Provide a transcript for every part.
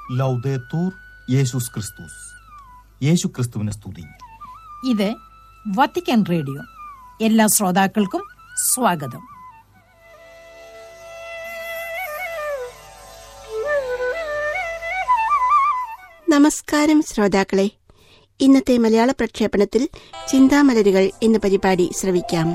ലൗദേത്തൂർ യേശുസ് ക്രിസ്തുസ് യേശു ക്രിസ്തുവിനെ സ്തുതി ഇത് വത്തിക്കാൻ റേഡിയോ എല്ലാ ശ്രോതാക്കൾക്കും സ്വാഗതം നമസ്കാരം ശ്രോതാക്കളെ ഇന്നത്തെ മലയാള പ്രക്ഷേപണത്തിൽ ചിന്താമലരുകൾ എന്ന പരിപാടി ശ്രവിക്കാം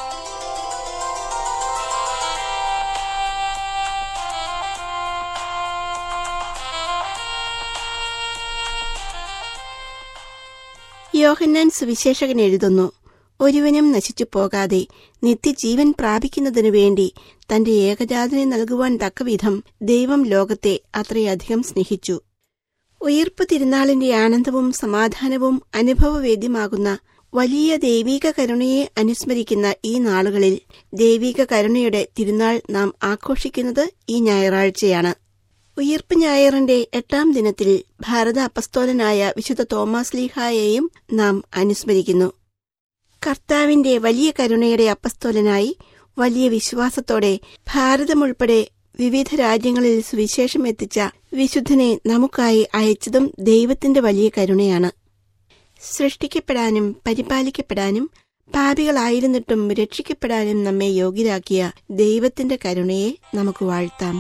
യോഹന്നാൻ സുവിശേഷകൻ എഴുതുന്നു ഒരുവനും നശിച്ചു പോകാതെ നിത്യജീവൻ പ്രാപിക്കുന്നതിനു വേണ്ടി തന്റെ ഏകജാതനെ നൽകുവാൻ തക്കവിധം ദൈവം ലോകത്തെ അത്രയധികം സ്നേഹിച്ചു ഉയിർപ്പ് തിരുനാളിന്റെ ആനന്ദവും സമാധാനവും അനുഭവവേദ്യമാകുന്ന വലിയ ദൈവീക കരുണയെ അനുസ്മരിക്കുന്ന ഈ നാളുകളിൽ ദൈവീക കരുണയുടെ തിരുനാൾ നാം ആഘോഷിക്കുന്നത് ഈ ഞായറാഴ്ചയാണ് ഉയിർപ്പ് ഞായറിന്റെ എട്ടാം ദിനത്തിൽ ഭാരത അപ്പസ്തോലനായ വിശുദ്ധ തോമസ് ലീഹായെയും നാം അനുസ്മരിക്കുന്നു കർത്താവിന്റെ വലിയ കരുണയുടെ അപ്പസ്തോലനായി വലിയ വിശ്വാസത്തോടെ ഭാരതമുൾപ്പെടെ വിവിധ രാജ്യങ്ങളിൽ സുവിശേഷം എത്തിച്ച വിശുദ്ധനെ നമുക്കായി അയച്ചതും ദൈവത്തിന്റെ വലിയ കരുണയാണ് സൃഷ്ടിക്കപ്പെടാനും പരിപാലിക്കപ്പെടാനും പാപികളായിരുന്നിട്ടും രക്ഷിക്കപ്പെടാനും നമ്മെ യോഗ്യരാക്കിയ ദൈവത്തിന്റെ കരുണയെ നമുക്ക് വാഴ്ത്താം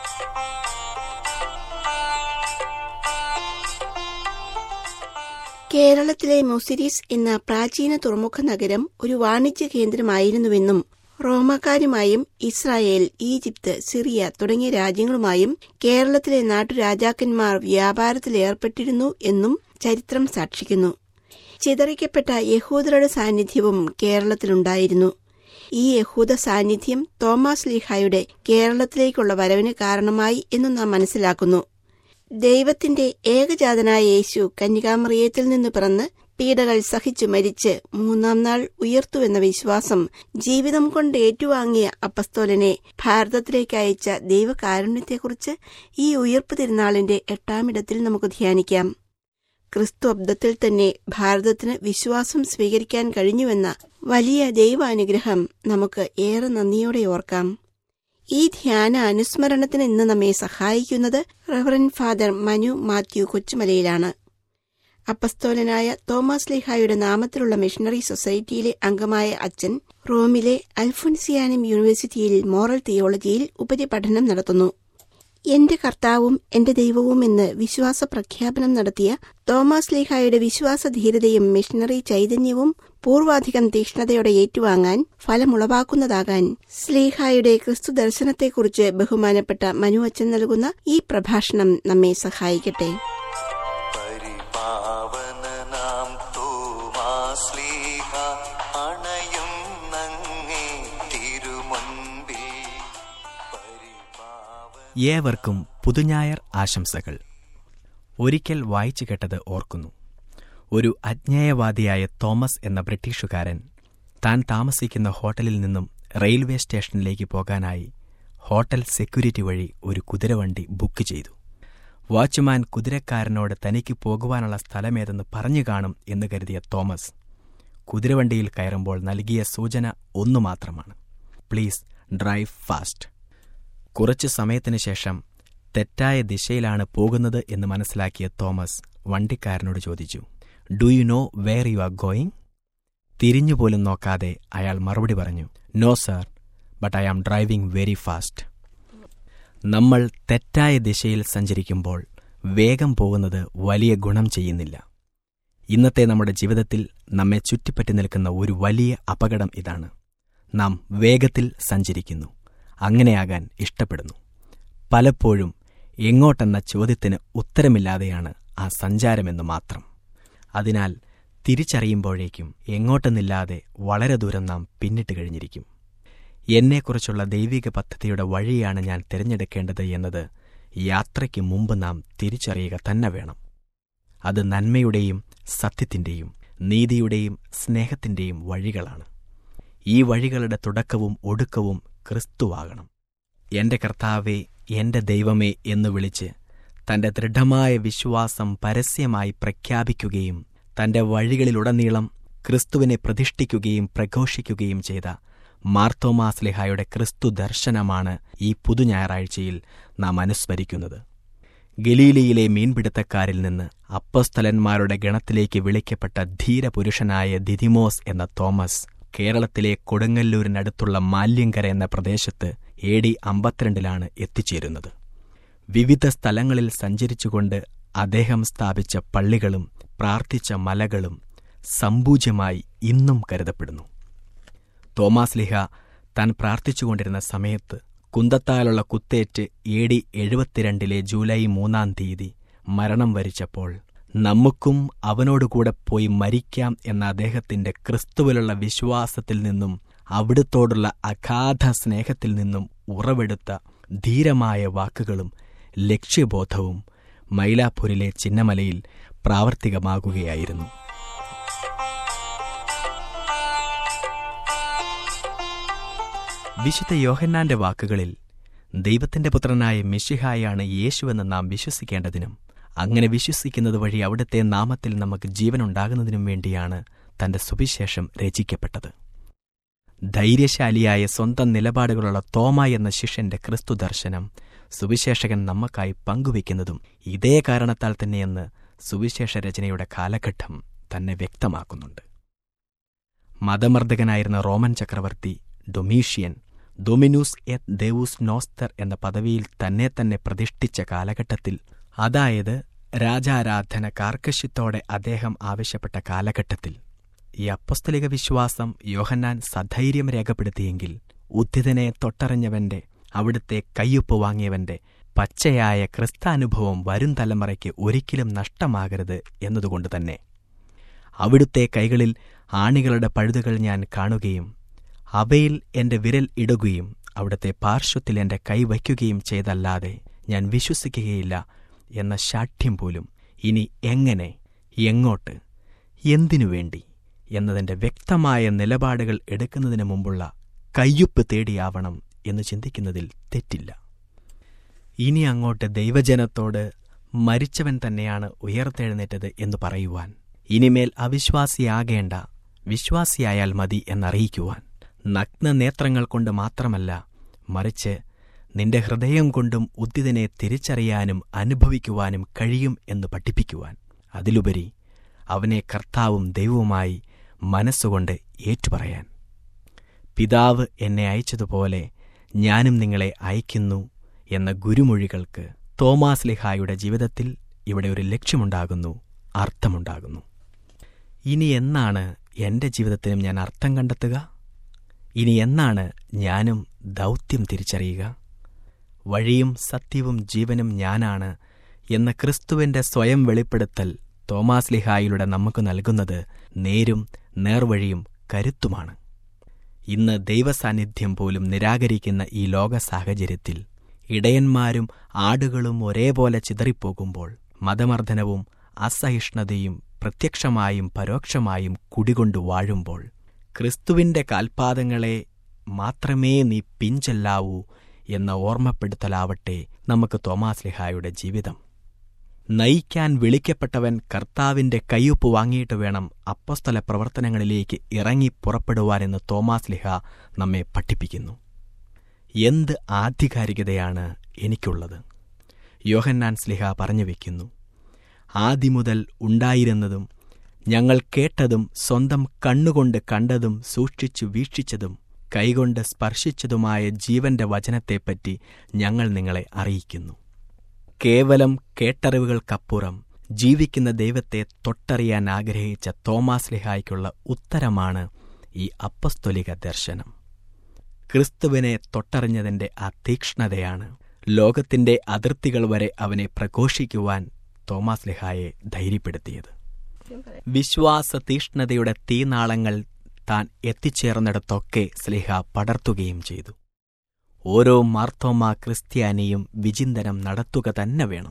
കേരളത്തിലെ മുസിരിസ് എന്ന പ്രാചീന തുറമുഖ നഗരം ഒരു വാണിജ്യ കേന്ദ്രമായിരുന്നുവെന്നും റോമക്കാരുമായും ഇസ്രായേൽ ഈജിപ്ത് സിറിയ തുടങ്ങിയ രാജ്യങ്ങളുമായും കേരളത്തിലെ നാട്ടുരാജാക്കന്മാർ വ്യാപാരത്തിൽ ഏർപ്പെട്ടിരുന്നു എന്നും ചരിത്രം സാക്ഷിക്കുന്നു ചിതറിക്കപ്പെട്ട യഹൂദരുടെ സാന്നിധ്യവും കേരളത്തിലുണ്ടായിരുന്നു ഈ യഹൂദ സാന്നിധ്യം തോമസ് ലീഹായുടെ കേരളത്തിലേക്കുള്ള വരവിന് കാരണമായി എന്നും നാം മനസ്സിലാക്കുന്നു ദൈവത്തിന്റെ ഏകജാതനായ യേശു കന്യകാമറിയത്തിൽ നിന്ന് പിറന്ന് പീഡകൾ സഹിച്ചു മരിച്ച് മൂന്നാം നാൾ ഉയർത്തുവെന്ന വിശ്വാസം ജീവിതം കൊണ്ട് ഏറ്റുവാങ്ങിയ അപ്പസ്തോലനെ ഭാരതത്തിലേക്ക് അയച്ച ദൈവകാരുണ്യത്തെക്കുറിച്ച് ഈ ഉയർപ്പ് തിരുനാളിന്റെ എട്ടാമിടത്തിൽ നമുക്ക് ധ്യാനിക്കാം ക്രിസ്തു അബ്ദത്തിൽ തന്നെ ഭാരതത്തിന് വിശ്വാസം സ്വീകരിക്കാൻ കഴിഞ്ഞുവെന്ന വലിയ ദൈവാനുഗ്രഹം നമുക്ക് ഏറെ നന്ദിയോടെ ഓർക്കാം ഈ ധ്യാന അനുസ്മരണത്തിന് ഇന്ന് നമ്മെ സഹായിക്കുന്നത് റവറൻ ഫാദർ മനു മാത്യു കൊച്ചുമലയിലാണ് അപ്പസ്തോലനായ തോമസ് ലിഹായുടെ നാമത്തിലുള്ള മിഷണറി സൊസൈറ്റിയിലെ അംഗമായ അച്ഛൻ റോമിലെ അൽഫോൻസിയാനം യൂണിവേഴ്സിറ്റിയിൽ മോറൽ തിയോളജിയിൽ ഉപരിപഠനം നടത്തുന്നു എന്റെ കർത്താവും എന്റെ ദൈവവും എന്ന് വിശ്വാസ പ്രഖ്യാപനം നടത്തിയ തോമസ് ലീഹായുടെ വിശ്വാസധീരതയും മിഷണറി ചൈതന്യവും പൂർവാധികം തീക്ഷ്ണതയോടെ ഏറ്റുവാങ്ങാൻ ഫലമുളവാക്കുന്നതാകാൻ സ്ലീഹായുടെ ക്രിസ്തു ദർശനത്തെക്കുറിച്ച് ബഹുമാനപ്പെട്ട മനു അച്ഛൻ നൽകുന്ന ഈ പ്രഭാഷണം നമ്മെ സഹായിക്കട്ടെ പരിപാവനനാം തോമാശ്ലീഹ അണയും നങ്ങേ തിരുമുൻപിൽ പരിപാവന ഏവർക്കും പുതുഞായർ ആശംസകൾ ഒരിക്കൽ വായിച്ചു കേട്ടത് ഓർക്കുന്നു ഒരു അജ്ഞേയവാദിയായ തോമസ് എന്ന ബ്രിട്ടീഷുകാരൻ താൻ താമസിക്കുന്ന ഹോട്ടലിൽ നിന്നും റെയിൽവേ സ്റ്റേഷനിലേക്ക് പോകാനായി ഹോട്ടൽ സെക്യൂരിറ്റി വഴി ഒരു കുതിരവണ്ടി ബുക്ക് ചെയ്തു വാച്ച്മാൻ കുതിരക്കാരനോട് തനിക്ക് പോകുവാനുള്ള സ്ഥലമേതെന്ന് പറഞ്ഞു കാണും എന്ന് കരുതിയ തോമസ് കുതിരവണ്ടിയിൽ കയറുമ്പോൾ നൽകിയ സൂചന ഒന്നു മാത്രമാണ് പ്ലീസ് ഡ്രൈവ് ഫാസ്റ്റ് കുറച്ചു സമയത്തിനു ശേഷം തെറ്റായ ദിശയിലാണ് പോകുന്നത് എന്ന് മനസ്സിലാക്കിയ തോമസ് വണ്ടിക്കാരനോട് ചോദിച്ചു do you know where you are going തിരിഞ്ഞുപോലും നോക്കാതെ അയാൾ മറുപടി പറഞ്ഞു no sir but I am driving very fast നമ്മൾ തെറ്റായ ദിശയിൽ സഞ്ചരിക്കുമ്പോൾ വേഗം പോകുന്നത് വലിയ ഗുണം ചെയ്യുന്നില്ല ഇന്നത്തെ നമ്മുടെ ജീവിതത്തിൽ നമ്മെ ചുറ്റിപ്പറ്റി നിൽക്കുന്ന ഒരു വലിയ അപകടം ഇതാണ് നാം വേഗത്തിൽ സഞ്ചരിക്കുന്നു അങ്ങനെയാകാൻ ഇഷ്ടപ്പെടുന്നു പലപ്പോഴും എങ്ങോട്ടെന്ന ചോദ്യത്തിന് ഉത്തരമില്ലാതെയാണ് ആ സഞ്ചാരമെന്ന് മാത്രം അതിനാൽ തിരിച്ചറിയുമ്പോഴേക്കും എങ്ങോട്ടെന്നില്ലാതെ വളരെ ദൂരം നാം പിന്നിട്ട് കഴിഞ്ഞിരിക്കും എന്നെക്കുറിച്ചുള്ള ദൈവിക പദ്ധതിയുടെ വഴിയാണ് ഞാൻ തിരഞ്ഞെടുക്കേണ്ടത് എന്നത് യാത്രയ്ക്ക് മുമ്പ് നാം തിരിച്ചറിയുക തന്നെ വേണം അത് നന്മയുടെയും സത്യത്തിന്റെയും നീതിയുടെയും സ്നേഹത്തിന്റെയും വഴികളാണ് ഈ വഴികളുടെ തുടക്കവും ഒടുക്കവും ക്രിസ്തുവാകണം എന്റെ കർത്താവെ എന്റെ ദൈവമേ എന്നു വിളിച്ച് തന്റെ ദൃഢമായ വിശ്വാസം പരസ്യമായി പ്രഖ്യാപിക്കുകയും തന്റെ വഴികളിലുടനീളം ക്രിസ്തുവിനെ പ്രതിഷ്ഠിക്കുകയും പ്രഘോഷിക്കുകയും ചെയ്ത മാർത്തോമാസ്ലിഹായുടെ ക്രിസ്തു ദർശനമാണ് ഈ പുതുഞായറാഴ്ചയിൽ നാം അനുസ്മരിക്കുന്നത് ഗലീലിയിലെ മീൻപിടുത്തക്കാരിൽ നിന്ന് അപ്പസ്തലന്മാരുടെ ഗണത്തിലേക്ക് വിളിക്കപ്പെട്ട ധീരപുരുഷനായ ദിദിമോസ് എന്ന തോമസ് കേരളത്തിലെ കൊടുങ്ങല്ലൂരിനടുത്തുള്ള മാല്യങ്കര എന്ന പ്രദേശത്ത് എ ഡി അമ്പത്തിരണ്ടിലാണ് എത്തിച്ചേരുന്നത് വിവിധ സ്ഥലങ്ങളിൽ സഞ്ചരിച്ചുകൊണ്ട് അദ്ദേഹം സ്ഥാപിച്ച പള്ളികളും പ്രാർത്ഥിച്ച മലകളും സമ്പൂജ്യമായി ഇന്നും കരുതപ്പെടുന്നു തോമാസ് ലിഹ താൻ പ്രാർത്ഥിച്ചുകൊണ്ടിരുന്ന സമയത്ത് കുന്തത്താലുള്ള കുത്തേറ്റ് എ ഡി എഴുപത്തിരണ്ടിലെ ജൂലൈ മൂന്നാം തീയതി മരണം വരിച്ചപ്പോൾ നമുക്കും അവനോടുകൂടെ പോയി മരിക്കാം എന്ന അദ്ദേഹത്തിന്റെ ക്രിസ്തുവിലുള്ള വിശ്വാസത്തിൽ നിന്നും അവിടുത്തോടുള്ള അഗാധ സ്നേഹത്തിൽ നിന്നും ഉറവെടുത്ത ധീരമായ വാക്കുകളും ലക്ഷ്യബോധവും മൈലാപ്പൂരിലെ ചിന്നമലയിൽ പ്രാവർത്തികമാകുകയായിരുന്നു വിശുദ്ധ യോഹന്നാന്റെ വാക്കുകളിൽ ദൈവത്തിന്റെ പുത്രനായ മിഷിഹായാണ് യേശുവെന്ന് നാം വിശ്വസിക്കേണ്ടതിനും അങ്ങനെ വിശ്വസിക്കുന്നത് വഴി അവിടുത്തെ നാമത്തിൽ നമുക്ക് ജീവനുണ്ടാകുന്നതിനും വേണ്ടിയാണ് തന്റെ സുവിശേഷം രചിക്കപ്പെട്ടത് ധൈര്യശാലിയായ സ്വന്തം നിലപാടുകളുള്ള തോമ എന്ന ശിഷ്യന്റെ ക്രിസ്തു ദർശനം സുവിശേഷകൻ നമുക്കായി പങ്കുവെക്കുന്നതും ഇതേ കാരണത്താൽ തന്നെയെന്ന് സുവിശേഷ രചനയുടെ കാലഘട്ടം തന്നെ വ്യക്തമാക്കുന്നുണ്ട് മതമർദ്ദകനായിരുന്ന റോമൻ ചക്രവർത്തി ഡൊമീഷ്യൻ ഡൊമിനൂസ് എത് ദേവൂസ് നോസ്തർ എന്ന പദവിയിൽ തന്നെ തന്നെ പ്രതിഷ്ഠിച്ച കാലഘട്ടത്തിൽ അതായത് രാജാരാധന കാർക്കശ്യത്തോടെ അദ്ദേഹം ആവശ്യപ്പെട്ട കാലഘട്ടത്തിൽ ഈ അപ്പസ്തലിക വിശ്വാസം യോഹന്നാൻ സധൈര്യം രേഖപ്പെടുത്തിയെങ്കിൽ ഉദ്ധിതനെ തൊട്ടറിഞ്ഞവന്റെ അവിടുത്തെ കയ്യൊപ്പ് വാങ്ങിയവന്റെ പച്ചയായ ക്രിസ്താനുഭവം വരും തലമുറയ്ക്ക് ഒരിക്കലും നഷ്ടമാകരുത് എന്നതുകൊണ്ട് തന്നെ അവിടുത്തെ കൈകളിൽ ആണികളുടെ പഴുതുകൾ ഞാൻ കാണുകയും അവയിൽ എന്റെ വിരൽ ഇടുകയും അവിടുത്തെ പാർശ്വത്തിൽ എന്റെ കൈ വയ്ക്കുകയും ചെയ്തല്ലാതെ ഞാൻ വിശ്വസിക്കുകയില്ല എന്ന ശാഠ്യം പോലും ഇനി എങ്ങനെ എങ്ങോട്ട് എന്തിനു വേണ്ടി എന്നതിന്റെ വ്യക്തമായ നിലപാടുകൾ എടുക്കുന്നതിന് മുമ്പുള്ള കയ്യൊപ്പ് തേടിയാവണം എന്ന് ചിന്തിക്കുന്നതിൽ തെറ്റില്ല ഇനി അങ്ങോട്ട് ദൈവജനത്തോട് മരിച്ചവൻ തന്നെയാണ് ഉയർത്തെഴുന്നേറ്റത് എന്ന് പറയുവാൻ ഇനിമേൽ അവിശ്വാസിയാകേണ്ട വിശ്വാസിയായാൽ മതി എന്നറിയിക്കുവാൻ നഗ്ന നേത്രങ്ങൾ കൊണ്ട് മാത്രമല്ല മറിച്ച് നിന്റെ ഹൃദയം കൊണ്ടും ഉദ്ദിതനെ തിരിച്ചറിയാനും അനുഭവിക്കുവാനും കഴിയും എന്ന് പഠിപ്പിക്കുവാൻ അതിലുപരി അവനെ കർത്താവും ദൈവവുമായി മനസ്സുകൊണ്ട് ഏറ്റുപറയാൻ പിതാവ് എന്നെ അയച്ചതുപോലെ ഞാനും നിങ്ങളെ അയക്കുന്നു എന്ന ഗുരുമൊഴികൾക്ക് തോമാസ് ലിഹായുടെ ജീവിതത്തിൽ ഇവിടെ ഒരു ലക്ഷ്യമുണ്ടാകുന്നു അർത്ഥമുണ്ടാകുന്നു ഇനി എന്നാണ് എന്റെ ജീവിതത്തിനും ഞാൻ അർത്ഥം കണ്ടെത്തുക ഇനി എന്നാണ് ഞാനും ദൗത്യം തിരിച്ചറിയുക വഴിയും സത്യവും ജീവനും ഞാനാണ് എന്ന ക്രിസ്തുവിന്റെ സ്വയം വെളിപ്പെടുത്തൽ തോമാസ് ലിഹായിലൂടെ നമുക്ക് നൽകുന്നത് നേരും നേർവഴിയും കരുത്തുമാണ് ഇന്ന് ദൈവസാന്നിധ്യം പോലും നിരാകരിക്കുന്ന ഈ ലോക സാഹചര്യത്തിൽ ഇടയന്മാരും ആടുകളും ഒരേപോലെ ചിതറിപ്പോകുമ്പോൾ മതമർദ്ദനവും അസഹിഷ്ണുതയും പ്രത്യക്ഷമായും പരോക്ഷമായും കുടികൊണ്ടു വാഴുമ്പോൾ ക്രിസ്തുവിന്റെ കാൽപാദങ്ങളെ മാത്രമേ നീ പിഞ്ചല്ലാവൂ എന്ന ഓർമ്മപ്പെടുത്തലാവട്ടെ നമുക്ക് തോമാസ് ലിഹായുടെ ജീവിതം നയിക്കാൻ വിളിക്കപ്പെട്ടവൻ കർത്താവിന്റെ കയ്യൊപ്പ് വാങ്ങിയിട്ട് വേണം അപ്പസ്തല പ്രവർത്തനങ്ങളിലേക്ക് ഇറങ്ങി പുറപ്പെടുവാനെന്ന് തോമാസ് ലിഹ നമ്മെ പഠിപ്പിക്കുന്നു എന്ത് ആധികാരികതയാണ് എനിക്കുള്ളത് യോഹന്നാൻ സ്ലിഹ പറഞ്ഞു വയ്ക്കുന്നു ആദിമുതൽ ഉണ്ടായിരുന്നതും ഞങ്ങൾ കേട്ടതും സ്വന്തം കണ്ണുകൊണ്ട് കണ്ടതും സൂക്ഷിച്ചു വീക്ഷിച്ചതും കൈകൊണ്ട് സ്പർശിച്ചതുമായ ജീവന്റെ വചനത്തെപ്പറ്റി ഞങ്ങൾ നിങ്ങളെ അറിയിക്കുന്നു കേവലം കേട്ടറിവുകൾക്കപ്പുറം ജീവിക്കുന്ന ദൈവത്തെ തൊട്ടറിയാൻ ആഗ്രഹിച്ച തോമാസ് ലിഹായ്ക്കുള്ള ഉത്തരമാണ് ഈ അപ്പസ്തൊലിക ദർശനം ക്രിസ്തുവിനെ തൊട്ടറിഞ്ഞതിന്റെ ആ തീക്ഷ്ണതയാണ് ലോകത്തിന്റെ അതിർത്തികൾ വരെ അവനെ പ്രഘോഷിക്കുവാൻ തോമാസ് ലിഹായെ ധൈര്യപ്പെടുത്തിയത് വിശ്വാസ തീഷ്ണതയുടെ തീനാളങ്ങൾ താൻ എത്തിച്ചേർന്നിടത്തൊക്കെ സ്ലിഹ പടർത്തുകയും ചെയ്തു ഓരോ മാർത്തോമ ക്രിസ്ത്യാനിയും വിചിന്തനം നടത്തുക തന്നെ വേണം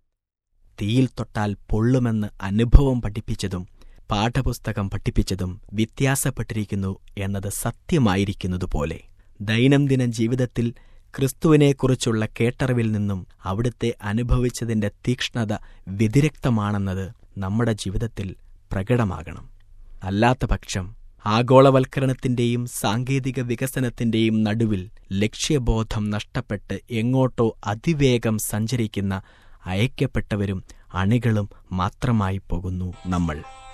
തീയിൽ തൊട്ടാൽ പൊള്ളുമെന്ന് അനുഭവം പഠിപ്പിച്ചതും പാഠപുസ്തകം പഠിപ്പിച്ചതും വ്യത്യാസപ്പെട്ടിരിക്കുന്നു എന്നത് സത്യമായിരിക്കുന്നതുപോലെ ദൈനംദിന ജീവിതത്തിൽ ക്രിസ്തുവിനെക്കുറിച്ചുള്ള കേട്ടറിവിൽ നിന്നും അവിടുത്തെ അനുഭവിച്ചതിന്റെ തീക്ഷ്ണത വ്യതിരക്തമാണെന്നത് നമ്മുടെ ജീവിതത്തിൽ പ്രകടമാകണം അല്ലാത്ത പക്ഷം ആഗോളവൽക്കരണത്തിന്റെയും സാങ്കേതിക വികസനത്തിന്റെയും നടുവിൽ ലക്ഷ്യബോധം നഷ്ടപ്പെട്ട് എങ്ങോട്ടോ അതിവേഗം സഞ്ചരിക്കുന്ന അയക്കപ്പെട്ടവരും അണികളും മാത്രമായി പോകുന്നു നമ്മൾ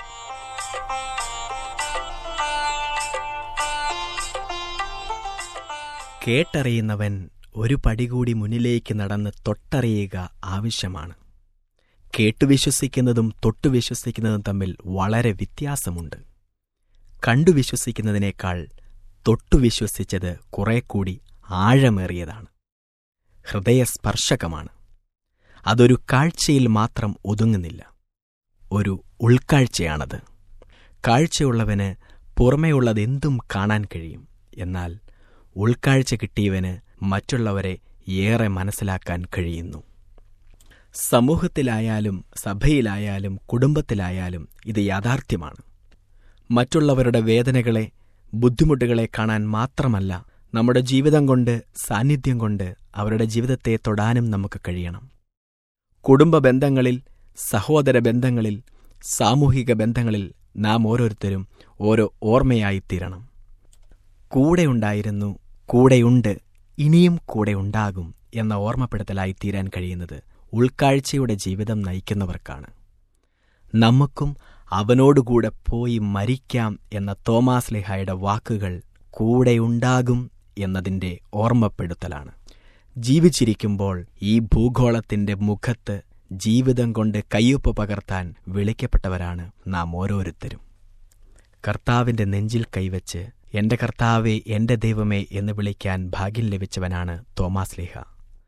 കേട്ടറിയുന്നവൻ ഒരു പടി കൂടി മുന്നിലേക്ക് നടന്ന് തൊട്ടറിയുക ആവശ്യമാണ് കേട്ടു വിശ്വസിക്കുന്നതും തൊട്ടു വിശ്വസിക്കുന്നതും തമ്മിൽ വളരെ വ്യത്യാസമുണ്ട് കണ്ടു വിശ്വസിക്കുന്നതിനേക്കാൾ തൊട്ടു വിശ്വസിച്ചത് കുറെ കൂടി ആഴമേറിയതാണ് ഹൃദയസ്പർശകമാണ് അതൊരു കാഴ്ചയിൽ മാത്രം ഒതുങ്ങുന്നില്ല ഒരു ഉൾക്കാഴ്ചയാണത് കാഴ്ചയുള്ളവന് പുറമേയുള്ളതെന്തും കാണാൻ കഴിയും എന്നാൽ ഉൾക്കാഴ്ച കിട്ടിയവന് മറ്റുള്ളവരെ ഏറെ മനസ്സിലാക്കാൻ കഴിയുന്നു സമൂഹത്തിലായാലും സഭയിലായാലും കുടുംബത്തിലായാലും ഇത് യാഥാർത്ഥ്യമാണ് മറ്റുള്ളവരുടെ വേദനകളെ ബുദ്ധിമുട്ടുകളെ കാണാൻ മാത്രമല്ല നമ്മുടെ ജീവിതം കൊണ്ട് സാന്നിധ്യം കൊണ്ട് അവരുടെ ജീവിതത്തെ തൊടാനും നമുക്ക് കഴിയണം കുടുംബ ബന്ധങ്ങളിൽ സഹോദര ബന്ധങ്ങളിൽ സാമൂഹിക ബന്ധങ്ങളിൽ നാം ഓരോരുത്തരും ഓരോ ഓർമ്മയായിത്തീരണം കൂടെയുണ്ടായിരുന്നു കൂടെയുണ്ട് ഇനിയും കൂടെ ഉണ്ടാകും എന്ന ഓർമ്മപ്പെടുത്തലായി തീരാൻ കഴിയുന്നത് ഉൾക്കാഴ്ചയുടെ ജീവിതം നയിക്കുന്നവർക്കാണ് നമുക്കും അവനോടുകൂടെ പോയി മരിക്കാം എന്ന തോമാസ് ലിഹായുടെ വാക്കുകൾ കൂടെയുണ്ടാകും എന്നതിൻ്റെ ഓർമ്മപ്പെടുത്തലാണ് ജീവിച്ചിരിക്കുമ്പോൾ ഈ ഭൂഗോളത്തിന്റെ മുഖത്ത് ജീവിതം കൊണ്ട് കയ്യൊപ്പ് പകർത്താൻ വിളിക്കപ്പെട്ടവരാണ് നാം ഓരോരുത്തരും കർത്താവിന്റെ നെഞ്ചിൽ കൈവച്ച് എന്റെ കർത്താവെ എന്റെ ദൈവമേ എന്ന് വിളിക്കാൻ ഭാഗ്യം ലഭിച്ചവനാണ് തോമാസ് ലേഹ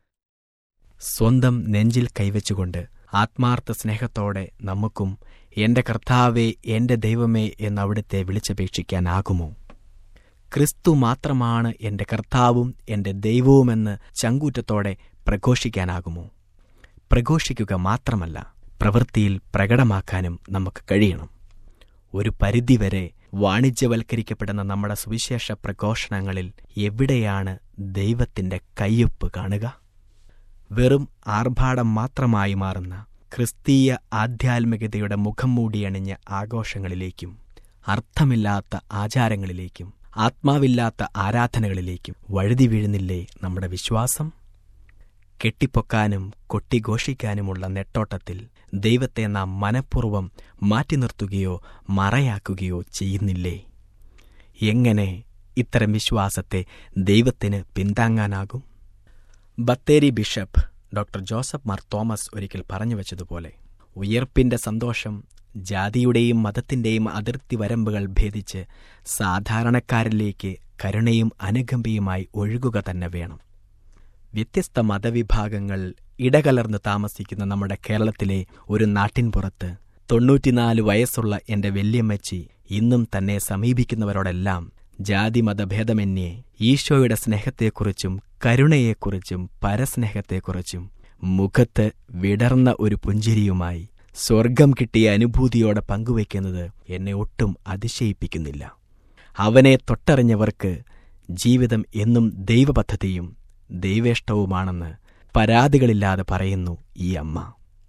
സ്വന്തം നെഞ്ചിൽ കൈവച്ചുകൊണ്ട് ആത്മാർത്ഥ സ്നേഹത്തോടെ നമുക്കും എന്റെ കർത്താവെ എന്റെ ദൈവമേ എന്ന് അവിടുത്തെ വിളിച്ചപേക്ഷിക്കാനാകുമോ ക്രിസ്തു മാത്രമാണ് എന്റെ കർത്താവും എന്റെ ദൈവവുമെന്ന് ചങ്കൂറ്റത്തോടെ പ്രഘോഷിക്കാനാകുമോ പ്രഘോഷിക്കുക മാത്രമല്ല പ്രവൃത്തിയിൽ പ്രകടമാക്കാനും നമുക്ക് കഴിയണം ഒരു പരിധിവരെ വാണിജ്യവൽക്കരിക്കപ്പെടുന്ന നമ്മുടെ സുവിശേഷ പ്രഘോഷണങ്ങളിൽ എവിടെയാണ് ദൈവത്തിന്റെ കയ്യൊപ്പ് കാണുക വെറും ആർഭാടം മാത്രമായി മാറുന്ന ക്രിസ്തീയ ആധ്യാത്മികതയുടെ മുഖം മൂടിയണിഞ്ഞ ആഘോഷങ്ങളിലേക്കും അർത്ഥമില്ലാത്ത ആചാരങ്ങളിലേക്കും ആത്മാവില്ലാത്ത ആരാധനകളിലേക്കും വഴുതി വീഴുന്നില്ലേ നമ്മുടെ വിശ്വാസം കെട്ടിപ്പൊക്കാനും കൊട്ടിഘോഷിക്കാനുമുള്ള നെട്ടോട്ടത്തിൽ ദൈവത്തെ നാം മനഃപൂർവ്വം മാറ്റി നിർത്തുകയോ മറയാക്കുകയോ ചെയ്യുന്നില്ലേ എങ്ങനെ ഇത്തരം വിശ്വാസത്തെ ദൈവത്തിന് പിന്താങ്ങാനാകും Bathery bishop doctor Joseph Mar Thomas ഒരിക്കൽ പറഞ്ഞു വച്ചതുപോലെ ഉയർപ്പിന്റെ സന്തോഷം ജാതിയുടെയും മതത്തിന്റെയും അതിർത്തി വരമ്പുകൾ ഭേദിച്ച് സാധാരണക്കാരിലേക്ക് കരുണയും അനുകമ്പയുമായി ഒഴുകുക തന്നെ വേണം വ്യത്യസ്ത മതവിഭാഗങ്ങൾ ഇടകലർന്ന് താമസിക്കുന്ന നമ്മുടെ കേരളത്തിലെ ഒരു നാട്ടിൻപുറത്ത് തൊണ്ണൂറ്റിനാല് വയസ്സുള്ള എന്റെ വല്യമ്മച്ചി ഇന്നും തന്നെ സമീപിക്കുന്നവരോടെല്ലാം ജാതി മതഭേദമന്യേ ഈശോയുടെ സ്നേഹത്തെക്കുറിച്ചും കരുണയെക്കുറിച്ചും പരസ്നേഹത്തെക്കുറിച്ചും മുഖത്ത് വിടർന്ന ഒരു പുഞ്ചിരിയുമായി സ്വർഗം കിട്ടിയ അനുഭൂതിയോടെ പങ്കുവയ്ക്കുന്നത് എന്നെ ഒട്ടും അതിശയിപ്പിക്കുന്നില്ല അവനെ തൊട്ടറിഞ്ഞവർക്ക് ജീവിതം എന്നും ദൈവപദ്ധതിയും ദൈവേഷ്ടവുമാണെന്ന് പരാതികളില്ലാതെ പറയുന്നു ഈ അമ്മ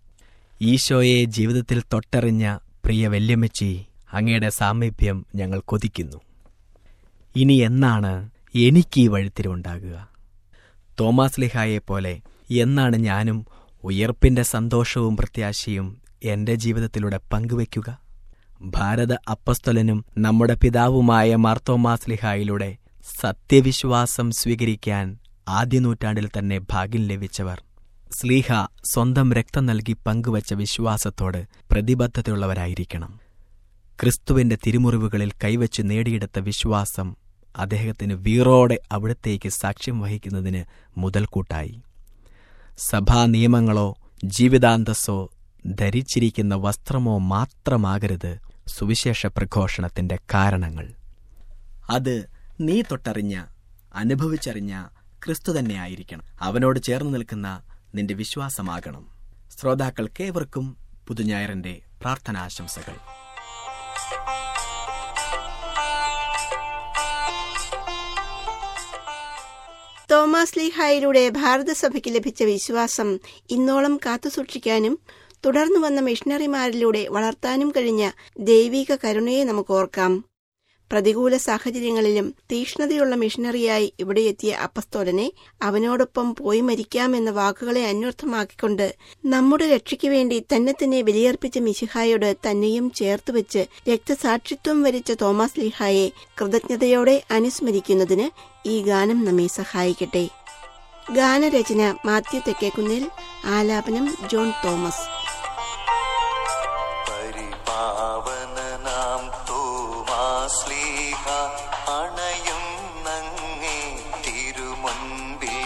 ഈശോയെ ജീവിതത്തിൽ തൊട്ടറിഞ്ഞ പ്രിയ വല്യമ്മച്ചി അങ്ങയുടെ സാമീപ്യം ഞങ്ങൾ കൊതിക്കുന്നു ഇനി എന്നാണ് എനിക്ക് ഈ വഴിത്തിരിവുണ്ടാകുക തോമാസ് ലിഹായെപ്പോലെ എന്നാണ് ഞാനും ഉയർപ്പിന്റെ സന്തോഷവും പ്രത്യാശയും എന്റെ ജീവിതത്തിലൂടെ പങ്കുവയ്ക്കുക ഭാരത അപ്പസ്തലനും നമ്മുടെ പിതാവുമായ മാർത്തോമാസ് ലിഹായിലൂടെ സത്യവിശ്വാസം സ്വീകരിക്കാൻ ആദ്യ നൂറ്റാണ്ടിൽ തന്നെ ഭാഗ്യം ലഭിച്ചവർ സ്ലീഹ സ്വന്തം രക്തം നൽകി പങ്കുവച്ച വിശ്വാസത്തോട് പ്രതിബദ്ധതയുള്ളവരായിരിക്കണം ക്രിസ്തുവിന്റെ തിരുമുറിവുകളിൽ കൈവച്ച് നേടിയെടുത്ത വിശ്വാസം അദ്ദേഹത്തിന് വീറോടെ അവിടത്തേക്ക് സാക്ഷ്യം വഹിക്കുന്നതിന് മുതൽക്കൂട്ടായി സഭാ നിയമങ്ങളോ ജീവിതാന്തസ്സോ ധരിച്ചിരിക്കുന്ന വസ്ത്രമോ മാത്രമാകരുത് സുവിശേഷ പ്രഘോഷണത്തിന്റെ കാരണങ്ങൾ അത് നീ തൊട്ടറിഞ്ഞ അനുഭവിച്ചറിഞ്ഞ ക്രിസ്തു തന്നെയായിരിക്കണം അവനോട് ചേർന്ന് നിൽക്കുന്ന നിന്റെ വിശ്വാസമാകണം ശ്രോതാക്കൾക്കേവർക്കും പുതുഞായറിന്റെ പ്രാർത്ഥനാശംസകൾ തോമസ് ലീഹായിലൂടെ ഭാരതസഭയ്ക്ക് ലഭിച്ച വിശ്വാസം ഇന്നോളം കാത്തുസൂക്ഷിക്കാനും തുടർന്നു വന്ന മിഷണറിമാരിലൂടെ വളർത്താനും കഴിഞ്ഞ ദൈവിക കരുണയെ നമുക്ക് ഓർക്കാം പ്രതികൂല സാഹചര്യങ്ങളിലും തീഷ്ണതയുള്ള മിഷനറിയായി ഇവിടെ എത്തിയ അപ്പസ്തോലനെ അവനോടൊപ്പം പോയി മരിക്കാമെന്ന വാക്കുകളെ അന്വർത്ഥമാക്കിക്കൊണ്ട് നമ്മുടെ രക്ഷയ്ക്ക് വേണ്ടി തന്നെ തന്നെ ബലിയർപ്പിച്ച മിശിഹായോട് തന്നെയും ചേർത്തുവെച്ച് രക്തസാക്ഷിത്വം വരിച്ച തോമസ് ലിഹായെ കൃതജ്ഞതയോടെ അനുസ്മരിക്കുന്നതിന് ഈ ഗാനം നമ്മെ സഹായിക്കട്ടെ ഗാനരചന മാത്യു തെക്കേക്കുന്നിൽ ആലാപനം ജോൺ തോമസ് പരിപാവനനാം തോമാശ്ലീഹ അണയും നങ്ങേ തിരുമുൻപിൽ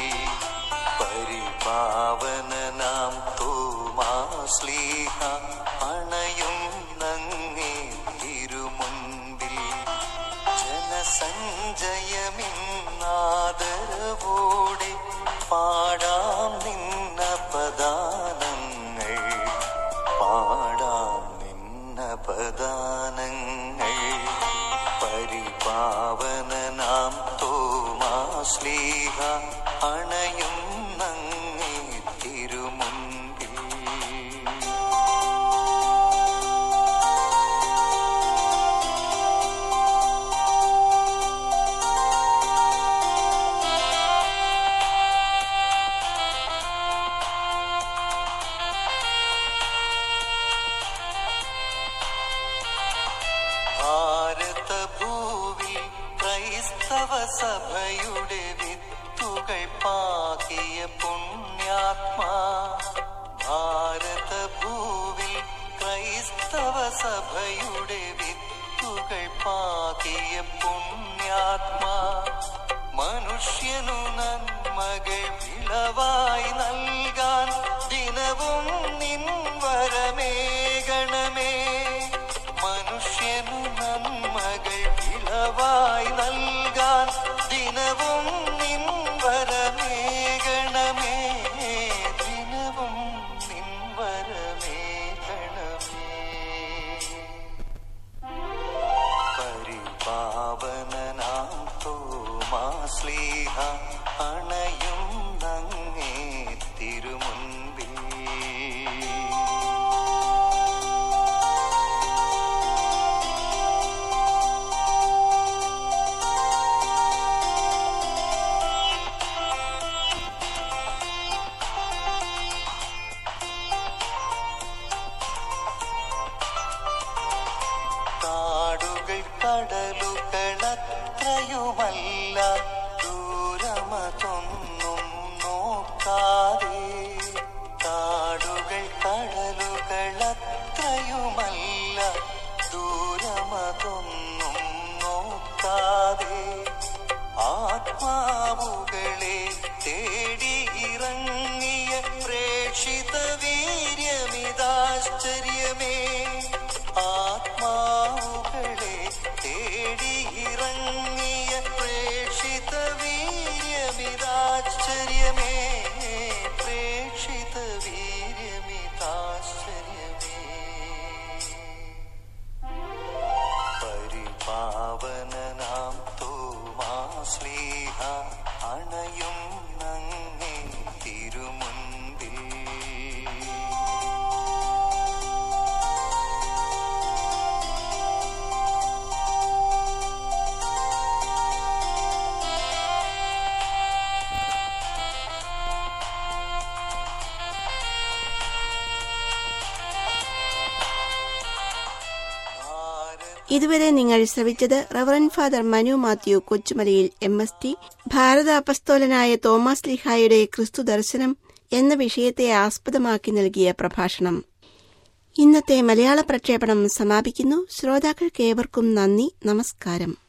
പരിപാവനനാം തോമാശ്ലീഹ അണയും നങ്ങേ തിരുമുൻപിൽ ജനസഞ്ചയമിന്നാദരവോടെ പാടാം നിന്ന പദാനങ്ങൾ പാടാം നിന്ന പദാനങ്ങൾ പരിപാവനനാം തോമാശ്ലീഹ അണയും നങ്ങേ തിരുമുൻപിൽ ഭാരതഭൂവിൽ ക്രൈസ്തവ സഭയുടെ വിത്തുകൾ പാകിയ പുണ്യാത്മാ ഭാരതഭൂവിൽ ക്രൈസ്തവ സഭയുടെ വിത്തുകൾ പാകിയ പുണ്യാത്മാ മനുഷ്യനു നന്മകൾ വിളവായി നൽകാൻ ദിനവും നിൻ വരമേകണമേ മനുഷ്യനു നന്മകൾ വിളവായി നൽകാൻ ദിനവും നിൻ വരമേകണമേ ദിനവും നിൻ വരമേകണമേ പരിപാവനനാം തോമാശ്ലീഹ അണയും നങ്ങേ തിരുമുൻപിൽ കാടുകൾ കടലുകളത്രയുമല്ല ദൂരമതൊന്നും നോക്കാതെ കാടുകൾ കടലുകളത്രയുമല്ല ദൂരമതൊന്നും നോക്കാതെ ആത്മാവുകളെ തേടി ഇറങ്ങിയ പ്രേക്ഷിത വീര്യമിതാശ്ചര്യമേ ആത്മാവുകളെ തേടി ഇറങ്ങിയ പ്രേക്ഷിത വീര്യമിതാശ്ചര്യമേ പ്രേക്ഷിത വീര്യമിതാശ്ചര്യമേ പരിപാവനനാം തോമാശ്ലീഹ അണയും നങ്ങേ തിരുമുൻപിൽ ഇതുവരെ നിങ്ങൾ ശ്രവിച്ചത് reverend father Manu Mathew Kochumalayil M S T ഭാരത അപസ്തോലനായ തോമസ് ലിഹായുടെ ക്രിസ്തു ദർശനം എന്ന വിഷയത്തെ ആസ്പദമാക്കി നൽകിയ പ്രഭാഷണം ഇന്നത്തെ മലയാള പ്രക്ഷേപണം സമാപിക്കുന്നു ശ്രോതാക്കൾക്കേവർക്കും നന്ദി നമസ്കാരം